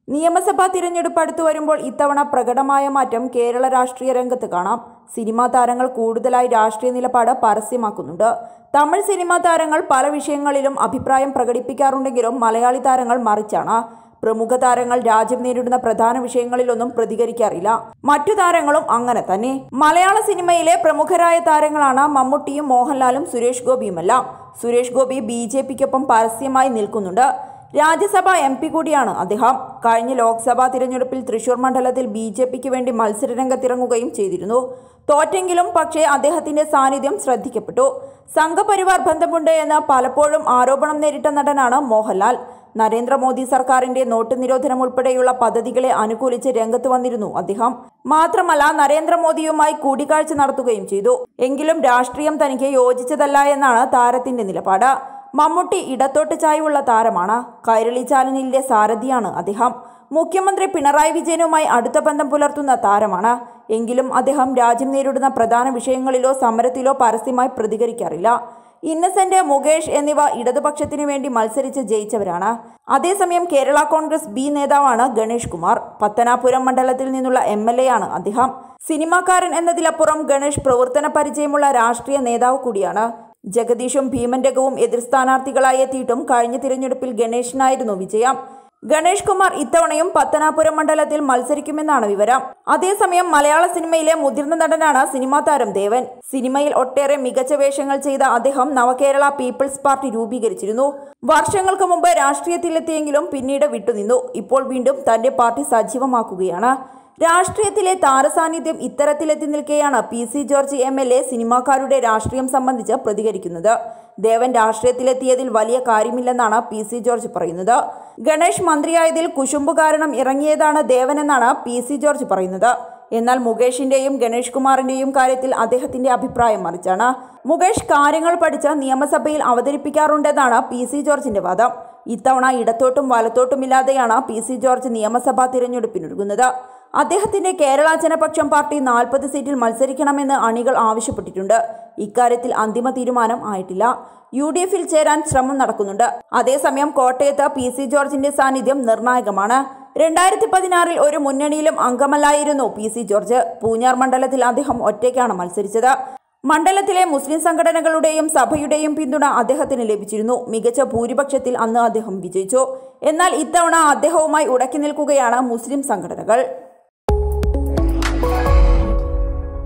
നിയമസഭാ തിരഞ്ഞെടുപ്പ് അടുത്തു വരുമ്പോൾ ഇത്തവണ പ്രകടമായ മാറ്റം കേരള രാഷ്ട്രീയ രംഗത്ത് കാണാം സിനിമാ താരങ്ങൾ കൂടുതലായി രാഷ്ട്രീയ നിലപാട് പരസ്യമാക്കുന്നുണ്ട് തമിഴ് സിനിമാ താരങ്ങൾ പല വിഷയങ്ങളിലും അഭിപ്രായം പ്രകടിപ്പിക്കാറുണ്ടെങ്കിലും മലയാളി താരങ്ങൾ മറിച്ചാണ് പ്രമുഖ താരങ്ങൾ രാജ്യം നേരിടുന്ന പ്രധാന വിഷയങ്ങളിലൊന്നും പ്രതികരിക്കാറില്ല മറ്റു താരങ്ങളും അങ്ങനെ തന്നെ മലയാള സിനിമയിലെ പ്രമുഖരായ താരങ്ങളാണ് മമ്മൂട്ടിയും മോഹൻലാലും സുരേഷ് ഗോപിയുമെല്ലാം സുരേഷ് ഗോപി ബി ജെ പിക്കൊപ്പം പരസ്യമായി നിൽക്കുന്നുണ്ട് രാജ്യസഭ എം പി കൂടിയാണ് അദ്ദേഹം കഴിഞ്ഞ ലോക്സഭാ തിരഞ്ഞെടുപ്പിൽ തൃശൂർ മണ്ഡലത്തിൽ ബി ജെ പിക്ക് വേണ്ടി മത്സരരംഗത്തിറങ്ങുകയും ചെയ്തിരുന്നു തോറ്റെങ്കിലും പക്ഷേ അദ്ദേഹത്തിന്റെ സാന്നിധ്യം ശ്രദ്ധിക്കപ്പെട്ടു സംഘപരിവാർ ബന്ധമുണ്ട് എന്ന് പലപ്പോഴും ആരോപണം നേരിട്ട നടനാണ് മോഹൻലാൽ നരേന്ദ്രമോദി സർക്കാരിന്റെ നോട്ട് നിരോധനം ഉൾപ്പെടെയുള്ള പദ്ധതികളെ അനുകൂലിച്ച് രംഗത്ത് വന്നിരുന്നു അദ്ദേഹം മാത്രമല്ല നരേന്ദ്രമോദിയുമായി കൂടിക്കാഴ്ച നടത്തുകയും ചെയ്തു എങ്കിലും രാഷ്ട്രീയം തനിക്ക് യോജിച്ചതല്ല എന്നാണ് താരത്തിന്റെ നിലപാട് മമ്മൂട്ടി ഇടത്തോട്ട് ചായവുള്ള താരമാണ് കൈരളി ചാനലിലെ സാരഥിയാണ് അദ്ദേഹം മുഖ്യമന്ത്രി പിണറായി വിജയനുമായി അടുത്ത ബന്ധം പുലർത്തുന്ന താരമാണ് എങ്കിലും അദ്ദേഹം രാജ്യം നേരിടുന്ന പ്രധാന വിഷയങ്ങളിലോ സമരത്തിലോ പരസ്യമായി പ്രതികരിക്കാറില്ല ഇന്നസെന്റ് മുകേഷ് എന്നിവ ഇടതുപക്ഷത്തിനു വേണ്ടി മത്സരിച്ച് ജയിച്ചവരാണ് അതേസമയം കേരള കോൺഗ്രസ് ബി നേതാവാണ് ഗണേഷ് കുമാർ പത്തനാപുരം മണ്ഡലത്തിൽ നിന്നുള്ള എം എൽ എ ആണ് അദ്ദേഹം സിനിമാക്കാരൻ എന്നതിലപ്പുറം ഗണേഷ് പ്രവർത്തന പരിചയമുള്ള രാഷ്ട്രീയ നേതാവ് കൂടിയാണ് ജഗദീഷും ഭീമൻ രഘുവും എതിർ സ്ഥാനാർത്ഥികളായി എത്തിയിട്ടും കഴിഞ്ഞ തിരഞ്ഞെടുപ്പിൽ ഗണേഷിനായിരുന്നു വിജയം ഗണേഷ് കുമാർ ഇത്തവണയും പത്തനാപുരം മണ്ഡലത്തിൽ മത്സരിക്കുമെന്നാണ് വിവരം അതേസമയം മലയാള സിനിമയിലെ മുതിർന്ന നടനാണ് സിനിമാ താരം ദേവൻ സിനിമയിൽ ഒട്ടേറെ മികച്ച വേഷങ്ങൾ ചെയ്ത അദ്ദേഹം നവകേരള പീപ്പിൾസ് പാർട്ടി രൂപീകരിച്ചിരുന്നു വർഷങ്ങൾക്ക് മുമ്പ് രാഷ്ട്രീയത്തിലെത്തിയെങ്കിലും പിന്നീട് വിട്ടുനിന്നു ഇപ്പോൾ വീണ്ടും തന്റെ പാർട്ടി സജീവമാക്കുകയാണ് രാഷ്ട്രീയത്തിലെ താരസാന്നിധ്യം ഇത്തരത്തിലെത്തി നിൽക്കെയാണ് P C George M L A സിനിമാക്കാരുടെ രാഷ്ട്രീയം സംബന്ധിച്ച് പ്രതികരിക്കുന്നത് ദേവൻ രാഷ്ട്രീയത്തിലെത്തിയതിൽ വലിയ കാര്യമില്ലെന്നാണ് പി സി ജോർജ് പറയുന്നത് ഗണേഷ് മന്ത്രിയായതിൽ കുശുമ്പ് കാരണം ഇറങ്ങിയതാണ് ദേവൻ എന്നാണ് പി സി ജോർജ് പറയുന്നത് എന്നാൽ മുകേഷിന്റെയും ഗണേഷ് കുമാറിന്റെയും കാര്യത്തിൽ അദ്ദേഹത്തിന്റെ അഭിപ്രായം മറിച്ചാണ് മുകേഷ് കാര്യങ്ങൾ പഠിച്ച് നിയമസഭയിൽ അവതരിപ്പിക്കാറുണ്ടെന്നാണ് പി സി ജോർജിന്റെ വാദം ഇത്തവണ ഇടത്തോട്ടും വലത്തോട്ടുമില്ലാതെയാണ് പി സി ജോർജ് നിയമസഭാ തിരഞ്ഞെടുപ്പിനൊരുങ്ങുന്നത് അദ്ദേഹത്തിന്റെ കേരള ജനപക്ഷം പാർട്ടി നാൽപ്പത് സീറ്റിൽ മത്സരിക്കണമെന്ന് അണികൾ ആവശ്യപ്പെട്ടിട്ടുണ്ട് ഇക്കാര്യത്തിൽ അന്തിമ തീരുമാനം ആയിട്ടില്ല യു ഡി എഫിൽ ചേരാൻ ശ്രമം നടക്കുന്നുണ്ട് അതേസമയം കോട്ടയത്ത് പി സി ജോർജിന്റെ സാന്നിധ്യം നിർണായകമാണ് രണ്ടായിരത്തി പതിനാറിൽ ഒരു മുന്നണിയിലും അംഗമല്ലായിരുന്നു പി സി ജോർജ് പൂഞ്ഞാർ മണ്ഡലത്തിൽ അദ്ദേഹം ഒറ്റയ്ക്കാണ് മത്സരിച്ചത് മണ്ഡലത്തിലെ മുസ്ലിം സംഘടനകളുടെയും സഭയുടെയും പിന്തുണ അദ്ദേഹത്തിന് ലഭിച്ചിരുന്നു മികച്ച ഭൂരിപക്ഷത്തിൽ അന്ന് അദ്ദേഹം വിജയിച്ചു എന്നാൽ ഇത്തവണ അദ്ദേഹവുമായി ഉടക്കി നിൽക്കുകയാണ് മുസ്ലിം സംഘടനകൾ